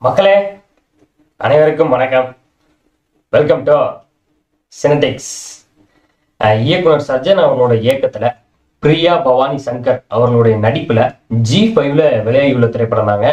மக்களே அனைவருக்கும் வணக்கம் வெல்கம் டு சினடிக்ஸ் இயக்குனர் சஜ்ஜன் அவர்களோட இயக்கத்துல பிரியா பவானி சங்கர் அவர்களுடைய நடிப்புல ஜி ஃபைவ்ல வெளியாகியுள்ள திரைப்படம் தாங்க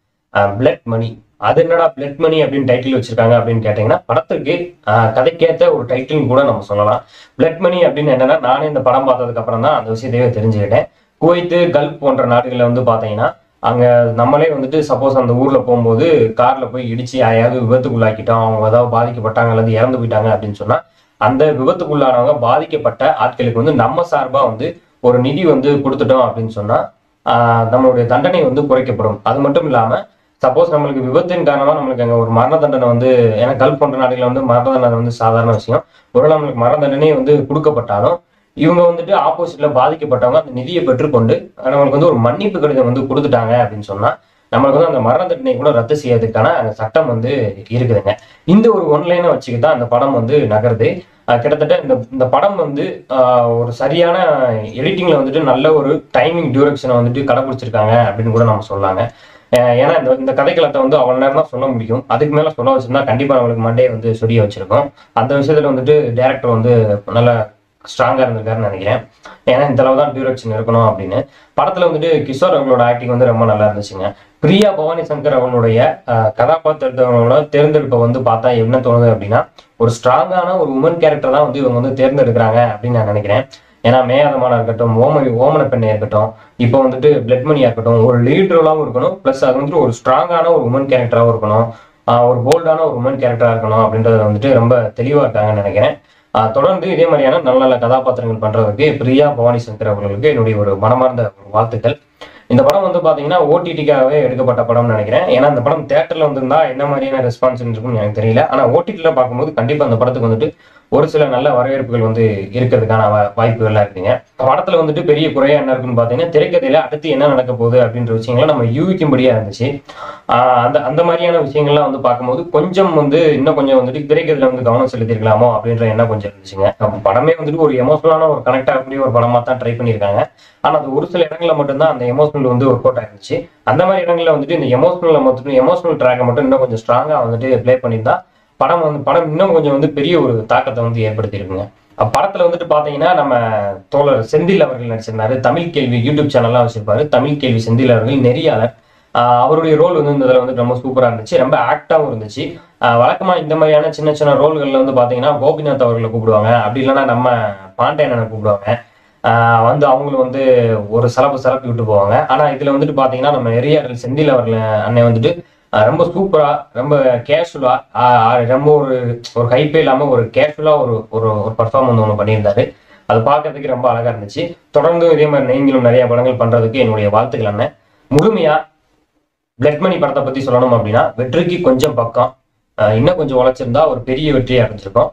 பிளட் மணி அது என்னடா பிளட் மணி அப்படின்னு டைட்டில் வச்சிருக்காங்க அப்படின்னு கேட்டீங்கன்னா படத்துக்கு அஹ், கதைக்கேத்த ஒரு டைட்டில் கூட நம்ம சொல்லலாம் பிளட் மணி அப்படின்னு என்னன்னா நானே இந்த படம் பார்த்ததுக்கு அப்புறம் தான் அந்த விஷயத்தையே தெரிஞ்சுக்கிட்டேன் குவைத்து கல்ஃப் போன்ற நாடுகளில் வந்து பார்த்தீங்கன்னா அங்க நம்மளே வந்துட்டு சப்போஸ் அந்த ஊர்ல போகும்போது கார்ல போய் இடிச்சு யாரையாவது விபத்துக்குள்ளாக்கிட்டோம் அவங்க ஏதாவது பாதிக்கப்பட்டாங்க அல்லது இறந்து போயிட்டாங்க அப்படின்னு சொன்னா அந்த விபத்துக்குள்ளானவங்க பாதிக்கப்பட்ட ஆட்களுக்கு வந்து நம்ம சார்பா வந்து ஒரு நிதி வந்து கொடுத்துட்டோம் அப்படின்னு சொன்னா ஆஹ் நம்மளுடைய தண்டனை வந்து குறைக்கப்படும் அது மட்டும் இல்லாம சப்போஸ் நம்மளுக்கு விபத்தின் காரணமா நம்மளுக்கு அங்க ஒரு மரண தண்டனை வந்து ஏன்னா கல் போன்ற நாடுகளில் வந்து மரண தண்டனை வந்து சாதாரண விஷயம் ஒருவேளை நம்மளுக்கு மரண தண்டனை வந்து கொடுக்கப்பட்டாலும் இவங்க வந்துட்டு ஆப்போசிட்ல பாதிக்கப்பட்டவங்க அந்த நிதியை பெற்றுக்கொண்டு நம்மளுக்கு வந்து ஒரு மன்னிப்பு கடிதம் வந்து கொடுத்துட்டாங்க அப்படின்னு சொன்னா நம்மளுக்கு வந்து அந்த மரண தண்டனை கூட ரத்து செய்யறதுக்கான அந்த சட்டம் வந்து இருக்குதுங்க இந்த ஒரு ஒன்லைனை வச்சுக்கிட்டு தான் அந்த படம் வந்து நகருது அஹ் கிட்டத்தட்ட இந்த இந்த படம் வந்து ஆஹ் ஒரு சரியான எடிட்டிங்ல வந்துட்டு நல்ல ஒரு டைமிங் டியூரேஷனை வந்துட்டு கடைபிடிச்சிருக்காங்க அப்படின்னு கூட நம்ம சொல்லாங்க அஹ் ஏன்னா இந்த இந்த கதைக்களத்தை வந்து அவ்வளோ நேரம் தான் சொல்ல முடியும் அதுக்கு மேல சொல்ல வச்சிருந்தா கண்டிப்பா நம்மளுக்கு மண்டே வந்து சொரிய வச்சிருக்கோம் அந்த விஷயத்துல வந்துட்டு டேரக்டர் வந்து நல்ல ஸ்ட்ராங்கா இருந்திருக்காருன்னு நினைக்கிறேன் ஏன்னா இந்த அளவு தான் டியூரேஷன் இருக்கணும் அப்படின்னு படத்துல வந்துட்டு கிஷோர் அவங்களோட ஆக்டிங் வந்து ரொம்ப நல்லா இருந்துச்சுங்க பிரியா பவானி சங்கர் அவங்களுடைய அஹ், கதாபாத்திரத்தவங்களோட தேர்ந்தெடுப்பை வந்து பார்த்தா என்ன தோணுது அப்படின்னா ஒரு ஸ்ட்ராங்கான ஒரு உமன் கேரக்டர் தான் வந்து இவங்க வந்து தேர்ந்தெடுக்கிறாங்க அப்படின்னு நான் நினைக்கிறேன் ஏன்னா மேயாதமான இருக்கட்டும் ஓம ஓமன பெண்ணை இருக்கட்டும் இப்போ வந்துட்டு பிளட் மணியா இருக்கட்டும் ஒரு லீட் ரோலாகவும் இருக்கணும் ப்ளஸ் அது வந்துட்டு ஒரு ஸ்ட்ராங்கான ஒரு உமன் கேரக்டராகவும் இருக்கணும் ஆஹ் ஒரு போல்டான ஒரு உமன் கேரக்டரா இருக்கணும் அப்படின்றது வந்துட்டு ரொம்ப தெளிவா இருக்காங்கன்னு நினைக்கிறேன் ஆஹ் தொடர்ந்து இதே மாதிரியான நல்ல நல்ல கதாபாத்திரங்கள் பண்றதுக்கு பிரியா பவானி சங்கர் அவர்களுக்கு என்னுடைய ஒரு மனமார்ந்த ஒரு வாழ்த்துக்கள் இந்த படம் வந்து பாத்தீங்கன்னா ஓடிடிக்காகவே எடுக்கப்பட்ட படம்னு நினைக்கிறேன் ஏன்னா இந்த படம் தேட்டர்ல வந்திருந்தா என்ன மாதிரியான ரெஸ்பான்ஸ் இருக்கும்னு எனக்கு தெரியல ஆனா ஓடிடில பார்க்கும்போது கண்டிப்பா அந்த படத்துக்கு வந்துட்டு ஒரு சில நல்ல வரவேற்புகள் வந்து இருக்கிறதுக்கான வா- வாய்ப்புகள்லாம் இருக்குங்க படத்துல வந்துட்டு பெரிய குறையா என்ன இருக்குன்னு பாத்தீங்கன்னா திரைக்கதையில அடுத்து என்ன நடக்க போகுது அப்படின்ற விஷயங்களை நம்ம யூகிக்கும்படியா இருந்துச்சு ஆஹ் அந்த அந்த மாதிரியான விஷயங்கள்லாம் வந்து பார்க்கும்போது கொஞ்சம் வந்து இன்னும் கொஞ்சம் வந்துட்டு திரைக்கதையில வந்து கவனம் செலுத்திருக்கலாமோ அப்படின்ற எண்ணம் கொஞ்சம் இருந்துச்சுங்க அப்ப படமே வந்துட்டு ஒரு எமோஷனலான ஒரு கனெக்ட் ஆகக்கூடிய ஒரு படமா தான் ட்ரை பண்ணியிருக்காங்க ஆனா அது ஒரு சில இடங்கள்ல மட்டும்தான் அந்த எமோஷனல் வந்து ஒர்க் அவுட் ஆயிருந்துச்சு அந்த மாதிரி இடங்கள்ல வந்துட்டு இந்த எமோஷனல் மட்டும் எமோஷனல் ட்ராக்கை மட்டும் இன்னும் கொஞ்சம் ஸ்ட்ராங்கா வந்துட்டு ப்ளே பண்ணியிருந்தா படம் வந்து படம் இன்னும் கொஞ்சம் வந்து பெரிய ஒரு தாக்கத்தை வந்து ஏற்படுத்தியிருக்குங்க அப்ப படத்துல வந்துட்டு பாத்தீங்கன்னா நம்ம தோழர் செந்தில் அவர்கள் நடிச்சிருந்தாரு தமிழ் கேள்வி யூடியூப் சேனல்லாம் வச்சிருப்பாரு தமிழ் கேள்வி செந்தில் அவர்கள் நெறியாளர் ஆஹ் அவருடைய ரோல் வந்து இந்த இதுல வந்து ரொம்ப சூப்பரா இருந்துச்சு ரொம்ப ஆக்டாவும் இருந்துச்சு ஆஹ் வழக்கமா இந்த மாதிரியான சின்ன சின்ன ரோல்கள்ல வந்து பாத்தீங்கன்னா கோபிநாத் அவர்களை கூப்பிடுவாங்க அப்படி இல்லைன்னா நம்ம பாண்டியனை கூப்பிடுவாங்க ஆஹ் வந்து அவங்களும் வந்து ஒரு சலப்பு சலப்பி விட்டு போவாங்க ஆனா இதுல வந்துட்டு பாத்தீங்கன்னா நம்ம நெறியாளர் செந்தில் அவர்கள் அண்ணன் வந்துட்டு ஆஹ் ரொம்ப சூப்பரா ரொம்ப கேஷுவலா ரொம்ப ஒரு ஒரு ஹைப்பே இல்லாம ஒரு கேஷுவலா ஒரு ஒரு ஒரு பர்ஃபார்மன்ஸ் ஒன்று பண்ணியிருந்தாரு அது பார்க்கறதுக்கு ரொம்ப அழகா இருந்துச்சு தொடர்ந்து இதே மாதிரி நீங்களும் நிறைய படங்கள் பண்றதுக்கு என்னுடைய வாழ்த்துக்கள் அண்ணன் முழுமையா பிளட் மணி படத்தை பத்தி சொல்லணும் அப்படின்னா வெற்றிக்கு கொஞ்சம் பக்கம் ஆஹ் இன்னும் கொஞ்சம் உழைச்சிருந்தா ஒரு பெரிய வெற்றியை அடைஞ்சிருக்கும்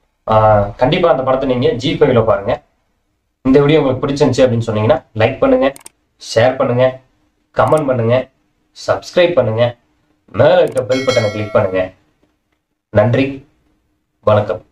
ஆஹ் கண்டிப்பா அந்த படத்தை நீங்க ஜி ஃபைவ்ல பாருங்க இந்த வீடியோ உங்களுக்கு பிடிச்சிருந்துச்சு அப்படின்னு சொன்னீங்கன்னா லைக் பண்ணுங்க ஷேர் பண்ணுங்க கமெண்ட் பண்ணுங்க சப்ஸ்கிரைப் பண்ணுங்க மேல இருக்க பெல் பட்டனை கிளிக் பண்ணுங்க நன்றி வணக்கம்